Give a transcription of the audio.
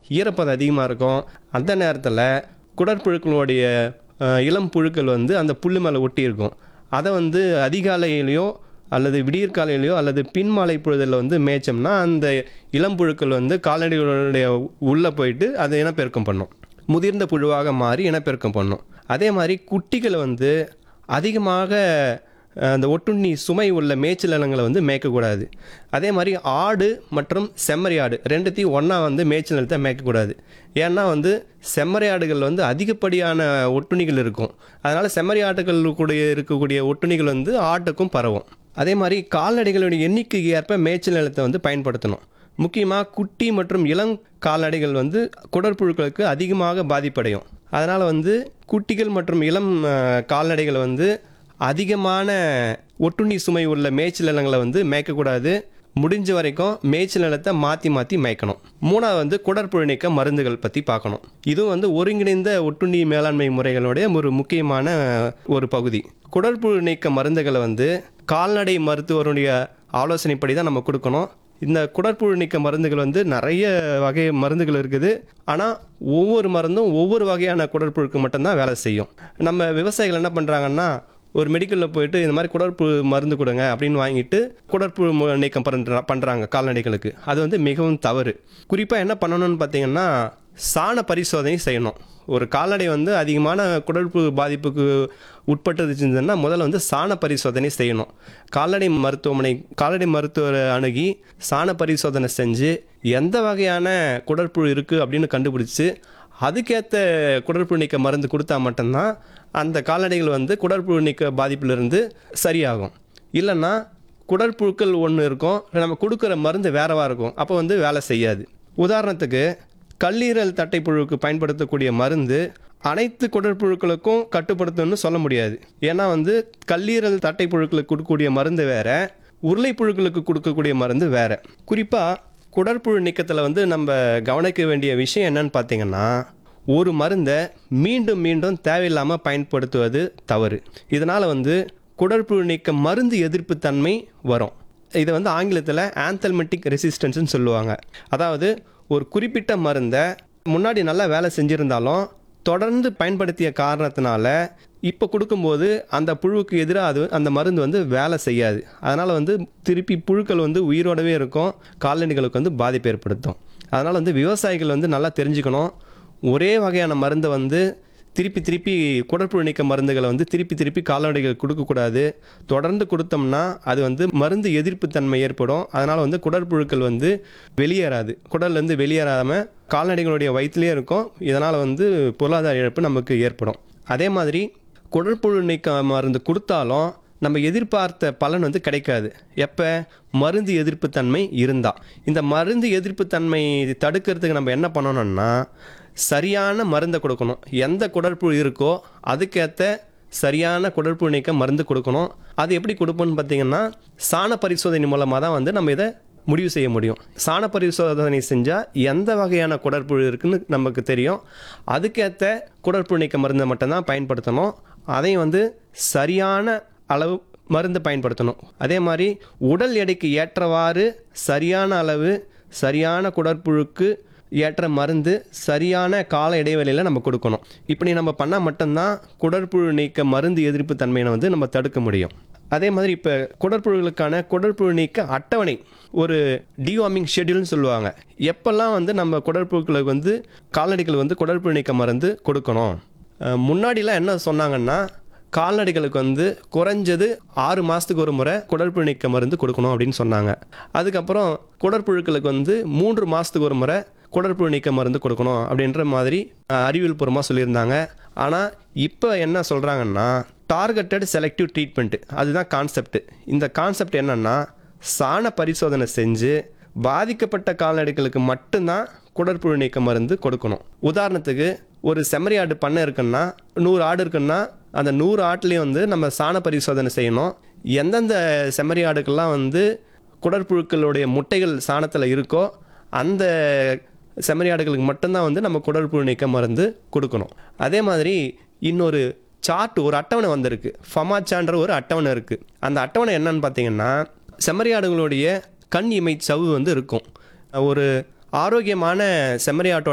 ஈரப்பதம் அதிகமாக இருக்கும் அந்த நேரத்தில் குடற்புழுக்களுடைய அஹ், இளம் புழுக்கள் வந்து அந்த புல்லு மேலே ஒட்டி இருக்கும் அதை வந்து அதிகாலையிலையோ அல்லது விடியற்காலையிலையோ அல்லது பின்மாலை பொழுதில் வந்து மேய்ச்சோம்னா அந்த இளம் புழுக்கள் வந்து கால்நடைகளுடைய உள்ளே போயிட்டு அதை இனப்பெருக்கம் பண்ணும் முதிர்ந்த புழுவாக மாறி இனப்பெருக்கம் பண்ணும் அதே மாதிரி குட்டிகளை வந்து அதிகமாக அஹ், அந்த ஒட்டுண்ணி சுமை உள்ள மேய்ச்சல் நிலங்களை வந்து மேய்க்கக்கூடாது அதே மாதிரி ஆடு மற்றும் செம்மறி ஆடு ரெண்டுத்தையும் ஒன்றா வந்து மேய்ச்சல் நிலத்தை மேய்க்கக்கூடாது ஏன்னா வந்து செம்மறி ஆடுகள் வந்து அதிகப்படியான ஒட்டுண்ணிகள் இருக்கும் அதனால் செம்மறி ஆட்டுகள் கூட இருக்கக்கூடிய ஒட்டுண்ணிகள் வந்து ஆட்டுக்கும் பரவும் அதே மாதிரி கால்நடைகளுடைய எண்ணிக்கைக்கு ஏற்ப மேய்ச்சல் நிலத்தை வந்து பயன்படுத்தணும் முக்கியமாக குட்டி மற்றும் இளம் கால்நடைகள் வந்து குடற்புழுக்களுக்கு அதிகமாக பாதிப்படையும் அதனால் வந்து குட்டிகள் மற்றும் இளம் அஹ், கால்நடைகளை வந்து அதிகமான ஒட்டுண்ணி சுமை உள்ள மேய்ச்சல் நிலங்களை வந்து மேய்க்கக்கூடாது முடிஞ்ச வரைக்கும் மேய்ச்சல் நிலத்தை மாற்றி மாற்றி மேய்க்கணும் மூணாவது வந்து குடற்புழு நீக்க மருந்துகள் பற்றி பார்க்கணும் இதுவும் வந்து ஒருங்கிணைந்த ஒட்டுண்ணி மேலாண்மை முறைகளுடைய ஒரு முக்கியமான ஒரு பகுதி குடற்புழு நீக்க மருந்துகளை வந்து கால்நடை மருத்துவருடைய ஆலோசனைப்படி தான் நம்ம கொடுக்கணும் இந்த குடற்புழு நீக்க மருந்துகள் வந்து நிறைய வகை மருந்துகள் இருக்குது ஆனால் ஒவ்வொரு மருந்தும் ஒவ்வொரு வகையான குடற்புழுக்கு மட்டும்தான் வேலை செய்யும் நம்ம விவசாயிகள் என்ன பண்ணுறாங்கன்னா ஒரு மெடிக்கலில் போயிட்டு இந்த மாதிரி குடற்புழு மருந்து கொடுங்க அப்படின்னு வாங்கிட்டு குடற்புழு மு- நீக்கம் பண்ணுற பண்ணுறாங்க கால்நடைகளுக்கு அது வந்து மிகவும் தவறு குறிப்பாக என்ன பண்ணணும்னு பார்த்தீங்கன்னா சாண பரிசோதனை செய்யணும் ஒரு கால்நடை வந்து அதிகமான குடற்புழு பாதிப்புக்கு உட்பட்டுச்சுன்னா முதல்ல வந்து சாண பரிசோதனை செய்யணும் கால்நடை மருத்துவமனை கால்நடை மருத்துவரை அணுகி சாண பரிசோதனை செஞ்சு எந்த வகையான குடற்புழு இருக்குது அப்படின்னு கண்டுபிடிச்சு அதுக்கேற்ற குடற்புழு நீக்க மருந்து கொடுத்தா மட்டும்தான் அந்த கால்நடைகள் வந்து குடற்புழு நீக்க பாதிப்பிலிருந்து சரியாகும் இல்லைன்னா குடற்புழுக்கள் ஒன்று இருக்கும் நம்ம கொடுக்குற மருந்து வேறவா இருக்கும் அப்போ வந்து வேலை செய்யாது உதாரணத்துக்கு கல்லீரல் தட்டைப்புழுவுக்கு பயன்படுத்தக்கூடிய மருந்து அனைத்து குடற்புழுக்களுக்கும் கட்டுப்படுத்தணும்னு சொல்ல முடியாது ஏன்னா வந்து கல்லீரல் தட்டைப்புழுக்களுக்கு கொடுக்கக்கூடிய மருந்து வேற உருளைப்புழுக்களுக்கு கொடுக்கக்கூடிய மருந்து வேற குறிப்பாக குடற்புழு நீக்கத்தில் வந்து நம்ம கவனிக்க வேண்டிய விஷயம் என்னன்னு பார்த்தீங்கன்னா ஒரு மருந்தை மீண்டும் மீண்டும் தேவையில்லாமல் பயன்படுத்துவது தவறு இதனால் வந்து குடற்புழு நீக்க மருந்து எதிர்ப்பு தன்மை வரும் இதை வந்து ஆங்கிலத்தில் ஆந்தல்மெட்டிக் ரெசிஸ்டன்ஸ்னு சொல்லுவாங்க அதாவது ஒரு குறிப்பிட்ட மருந்தை முன்னாடி நல்லா வேலை செஞ்சுருந்தாலும் தொடர்ந்து பயன்படுத்திய காரணத்தினால இப்போ கொடுக்கும்போது அந்த புழுவுக்கு எதிராக அது அந்த மருந்து வந்து வேலை செய்யாது அதனால் வந்து திருப்பி புழுக்கள் வந்து உயிரோடவே இருக்கும் கால்நடைகளுக்கு வந்து பாதிப்பு ஏற்படுத்தும் அதனால் வந்து விவசாயிகள் வந்து நல்லா தெரிஞ்சுக்கணும் ஒரே வகையான மருந்தை வந்து திருப்பி திருப்பி குடற்புழு நீக்க மருந்துகளை வந்து திருப்பி திருப்பி கால்நடைகள் கொடுக்கக்கூடாது தொடர்ந்து கொடுத்தோம்னா அது வந்து மருந்து எதிர்ப்பு தன்மை ஏற்படும் அதனால் வந்து குடற்புழுக்கள் வந்து வெளியேறாது குடல்லேருந்து வெளியேறாமல் கால்நடைகளுடைய வயிற்றுலேயே இருக்கும் இதனால் வந்து பொருளாதார இழப்பு நமக்கு ஏற்படும் அதே மாதிரி குடற்புழு நீக்க மருந்து கொடுத்தாலும் நம்ம எதிர்பார்த்த பலன் வந்து கிடைக்காது எப்போ மருந்து எதிர்ப்பு தன்மை இருந்தால் இந்த மருந்து எதிர்ப்பு தன்மை தடுக்கிறதுக்கு நம்ம என்ன பண்ணணும்னா சரியான மருந்தை கொடுக்கணும் எந்த குடற்புழு இருக்கோ அதுக்கேற்ற சரியான குடற்புழு நீக்க மருந்து கொடுக்கணும் அது எப்படி கொடுப்போம்னு பார்த்தீங்கன்னா சாண பரிசோதனை மூலமாக தான் வந்து நம்ம இதை முடிவு செய்ய முடியும் சாண பரிசோதனை செஞ்சால் எந்த வகையான குடற்புழு இருக்குன்னு நமக்கு தெரியும் அதுக்கேற்ற குடற்புழு நீக்க மருந்தை மட்டும்தான் பயன்படுத்தணும் அதையும் வந்து சரியான அளவு மருந்து பயன்படுத்தணும் அதே மாதிரி உடல் எடைக்கு ஏற்றவாறு சரியான அளவு சரியான குடற்புழுக்கு ஏற்ற மருந்து சரியான கால இடைவெளியில் நம்ம கொடுக்கணும் இப்படி நம்ம பண்ணால் மட்டும்தான் குடற்புழு நீக்க மருந்து எதிர்ப்பு தன்மையை வந்து நம்ம தடுக்க முடியும் அதே மாதிரி இப்போ குடற்புழுகளுக்கான குடற்புழு நீக்க அட்டவணை ஒரு டிவார்மிங் ஷெட்யூல்னு சொல்லுவாங்க எப்பெல்லாம் வந்து நம்ம குடற்புழுக்களுக்கு வந்து கால்நடைகள் வந்து குடற்புழு நீக்க மருந்து கொடுக்கணும் அஹ் முன்னாடிலாம் என்ன சொன்னாங்கன்னா கால்நடைகளுக்கு வந்து குறைஞ்சது ஆறு மாதத்துக்கு ஒரு முறை குடற்புழு நீக்க மருந்து கொடுக்கணும் அப்படின்னு சொன்னாங்க அதுக்கப்புறம் குடற்புழுக்களுக்கு வந்து மூன்று மாதத்துக்கு ஒரு முறை குடற்புழு நீக்க மருந்து கொடுக்கணும் அப்படின்ற மாதிரி அஹ், அறிவியல் பூர்வமாக சொல்லியிருந்தாங்க ஆனால் இப்போ என்ன சொல்கிறாங்கன்னா டார்கெட்டட் செலக்டிவ் ட்ரீட்மெண்ட் அதுதான் கான்செப்ட் இந்த கான்செப்ட் என்னன்னா சாண பரிசோதனை செஞ்சு பாதிக்கப்பட்ட கால்நடைகளுக்கு மட்டும்தான் குடற்புழு நீக்க மருந்து கொடுக்கணும் உதாரணத்துக்கு ஒரு செம்மறி ஆடு பண்ணை இருக்குன்னா நூறு ஆடு இருக்குன்னா அந்த நூறு ஆட்டுலேயும் வந்து நம்ம சாண பரிசோதனை செய்யணும் எந்தெந்த செம்மறி ஆடுக்கெல்லாம் வந்து குடற்புழுக்களுடைய முட்டைகள் சாணத்தில் இருக்கோ அந்த செம்மறி ஆடுகளுக்கு மட்டும்தான் வந்து நம்ம குடற்புழு நீக்க மருந்து கொடுக்கணும் அதே மாதிரி இன்னொரு சார்ட் ஒரு அட்டவணை வந்திருக்கு ஃபமாச்சான்ற ஒரு அட்டவணை இருக்குது அந்த அட்டவணை என்னன்னு பார்த்தீங்கன்னா செம்மறி ஆடுகளுடைய கண் இமை சவ்வு வந்து இருக்கும் ஒரு ஆரோக்கியமான செம்மறி ஆட்டோட